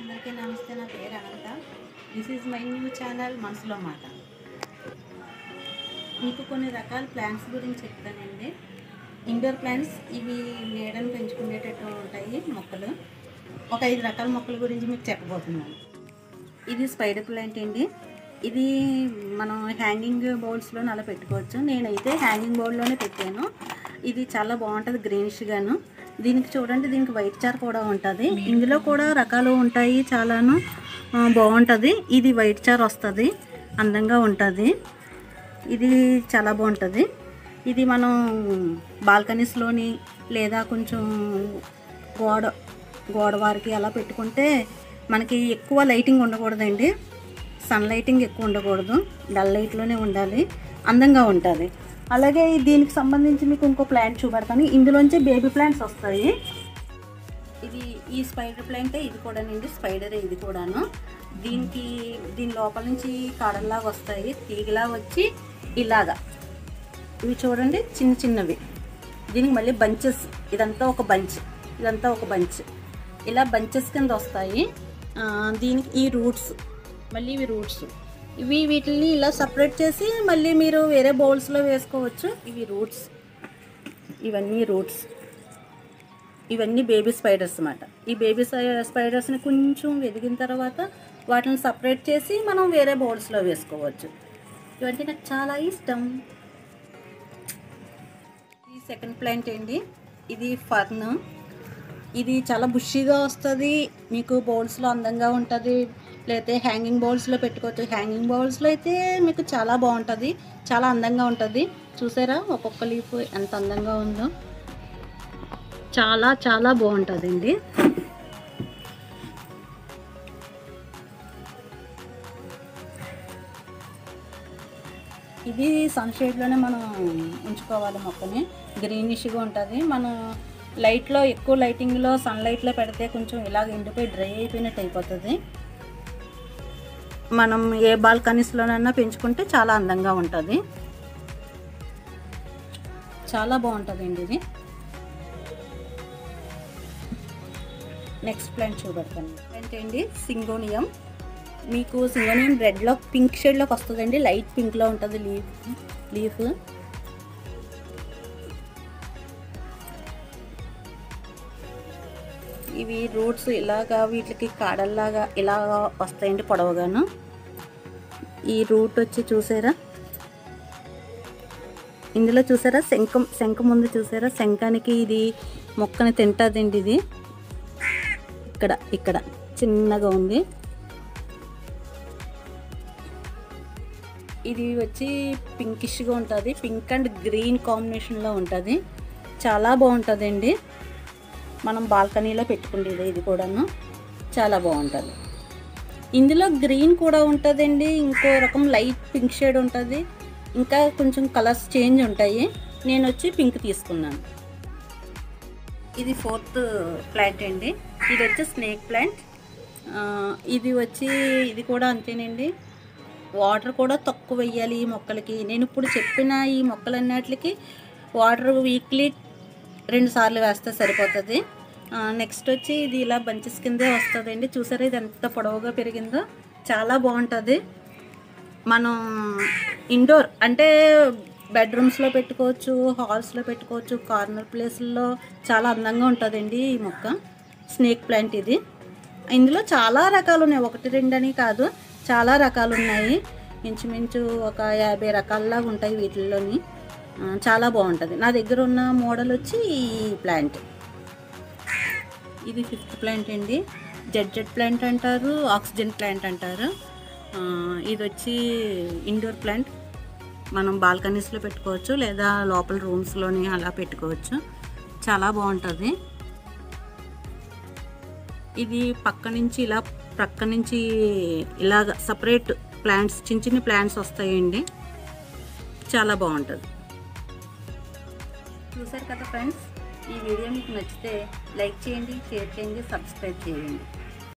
అందరికీ నమస్తే నా పేరు Anantha this is my new channel మనసులో మాట మీకు కొన్ని రకాల ప్లాంట్స్ గురించి చెప్తానండి ఇండోర్ ప్లాంట్స్ ఇవి నీడను పెంచుకునేటట్టు ఉంటాయి మొక్కలు ఒక ఐదు రకాల మొక్కల గురించి మీకు చెప్పబోతున్నాను ఇది స్పైడర్ ప్లాంట్ అండి ఇది మనం హ్యాంగింగ్ బౌల్స్లో అలా పెట్టుకోవచ్చు నేనైతే హ్యాంగింగ్ బౌల్లోనే పెట్టాను ఇది చాలా బాగుంటుంది గ్రీనిష్గాను దీనికి చూడండి దీనికి వైట్ చార్ కూడా ఉంటుంది ఇందులో కూడా రకాలు ఉంటాయి చాలాను ఆ, బాగుంటుంది ఇది వైట్ చార్ వస్తుంది అందంగా ఉంటుంది ఇది చాలా బాగుంటుంది ఇది మనం బాల్కనీస్లోని లేదా కొంచెం గోడ గోడ వారికి అలా పెట్టుకుంటే మనకి ఎక్కువ లైటింగ్ ఉండకూడదండి సన్ లైటింగ్ ఎక్కువ ఉండకూడదు డల్ లైట్లోనే ఉండాలి అందంగా ఉంటుంది అలాగే దీనికి సంబంధించి మీకు ఇంకో ప్లాంట్ చూపెడతాను ఇందులోంచి బేబీ ప్లాంట్స్ వస్తాయి ఇది ఈ స్పైడర్ ప్లాంట్ ఇది కూడానండి స్పైడర్ ఇది కూడాను దీనికి దీని లోపల నుంచి కాడల్లాగా వస్తాయి తీగలా వచ్చి ఇలాగా ఇవి చూడండి చిన్న చిన్నవి దీనికి మళ్ళీ బంచెస్ ఇదంతా ఒక బంచ్ ఇదంతా ఒక బంచ్ ఇలా బంచెస్ కింద వస్తాయి ఆ, దీనికి ఈ రూట్స్ మళ్ళీ ఇవి రూట్స్ ఇవి వీటిని ఇలా సపరేట్ చేసి మళ్ళీ మీరు వేరే బౌల్స్లో వేసుకోవచ్చు ఇవి రూట్స్ ఇవన్నీ రూట్స్ ఇవన్నీ బేబీ స్పైడర్స్ అన్నమాట ఈ బేబీ స్పైడర్స్ని కొంచెం ఎదిగిన తర్వాత వాటిని సపరేట్ చేసి మనం వేరే బౌల్స్లో వేసుకోవచ్చు ఇవంటే నాకు చాలా ఇష్టం ఈ సెకండ్ ప్లాంట్ ఏంటి ఇది ఫర్న్ ఇది చాలా బుషీగా వస్తుంది మీకు బౌల్స్లో అందంగా ఉంటుంది లేకపోతే హ్యాంగింగ్ బౌల్స్లో పెట్టుకోవచ్చు హ్యాంగింగ్ బౌల్స్లో అయితే మీకు చాలా బాగుంటుంది చాలా అందంగా ఉంటుంది చూసారా ఒక్కొక్క లీఫ్ ఎంత అందంగా ఉందో చాలా చాలా బాగుంటుందండి ఇది సన్షేడ్లోనే మనం ఉంచుకోవాలి మొక్కని గ్రీనిష్గా ఉంటుంది మనం లైట్లో ఎక్కువ లైటింగ్లో సన్లైట్లో పెడితే కొంచెం ఇలాగ ఎండిపోయి డ్రై అయిపోయినట్టు అయిపోతుంది మనం ఏ బాల్కనీస్లోనైనా పెంచుకుంటే చాలా అందంగా ఉంటుంది చాలా బాగుంటుందండి ఇది నెక్స్ట్ ప్లాంట్ చూపెడతాను ప్లాంట్ ఏంటి సింగోనియం మీకు సింగోనియం రెడ్లో పింక్ షేడ్లోకి వస్తుందండి లైట్ పింక్లో ఉంటుంది లీఫ్ లీఫ్ ఇవి రూట్స్ ఇలాగా వీటికి కాడల్లాగా ఇలా వస్తాయండి పొడవుగాను ఈ రూట్ వచ్చి చూసారా ఇందులో చూసారా శంఖం శంఖం ముందు చూసారా శంఖానికి ఇది మొక్కని తింటుందండి ఇది ఇక్కడ ఇక్కడ చిన్నగా ఉంది ఇది వచ్చి పింకిష్గా ఉంటుంది పింక్ అండ్ గ్రీన్ కాంబినేషన్లో ఉంటుంది చాలా బాగుంటుందండి మనం బాల్కనీలో పెట్టుకుండేది ఇది కూడాను చాలా బాగుంటుంది ఇందులో గ్రీన్ కూడా ఉంటుందండి ఇంకో రకం లైట్ పింక్ షేడ్ ఉంటుంది ఇంకా కొంచెం కలర్స్ చేంజ్ ఉంటాయి నేను వచ్చి పింక్ తీసుకున్నాను ఇది ఫోర్త్ ప్లాంట్ అండి ఇది వచ్చి స్నేక్ ప్లాంట్ ఆ, ఇది వచ్చి ఇది కూడా అంతేనండి వాటర్ కూడా తక్కువ వెయ్యాలి ఈ మొక్కలకి నేను ఇప్పుడు చెప్పిన ఈ మొక్కలన్నిటికి వాటర్ వీక్లీ రెండు సార్లు వేస్తే సరిపోతుంది నెక్స్ట్ వచ్చి ఇది ఇలా బంచెస్ కిందే వస్తుందండి చూసారా ఇది ఎంత పొడవుగా పెరిగిందో చాలా బాగుంటుంది మనం ఇండోర్ అంటే బెడ్రూమ్స్లో పెట్టుకోవచ్చు హాల్స్లో పెట్టుకోవచ్చు కార్నర్ ప్లేస్లో చాలా అందంగా ఉంటుందండి ఈ మొక్క స్నేక్ ప్లాంట్ ఇది ఇందులో చాలా రకాలు ఉన్నాయి ఒకటి రెండు అని కాదు చాలా రకాలు ఉన్నాయి ఇంచుమించు ఒక యాభై రకాలలాగా ఉంటాయి వీటిల్లోని ఆ, చాలా బాగుంటుంది నా దగ్గర ఉన్న మోడల్ వచ్చి ఈ ప్లాంట్ ఇది ఫిఫ్త్ ప్లాంట్ అండి జెడ్ జెడ్ ప్లాంట్ అంటారు ఆక్సిజన్ ప్లాంట్ అంటారు ఆ, ఇది వచ్చి ఇండోర్ ప్లాంట్ మనం బాల్కనీస్లో పెట్టుకోవచ్చు లేదా లోపల రూమ్స్లోని అలా పెట్టుకోవచ్చు చాలా బాగుంటుంది ఇది పక్క నుంచి ఇలా ప్రక్క నుంచి ఇలాగ సపరేట్ ప్లాంట్స్ చిన్న చిన్న ప్లాంట్స్ వస్తాయండి చాలా బాగుంటుంది చూసారు కదా ఫ్రెండ్స్ ఈ వీడియో మీకు నచ్చితే లైక్ చేయండి షేర్ చేయండి సబ్స్క్రైబ్ చేయండి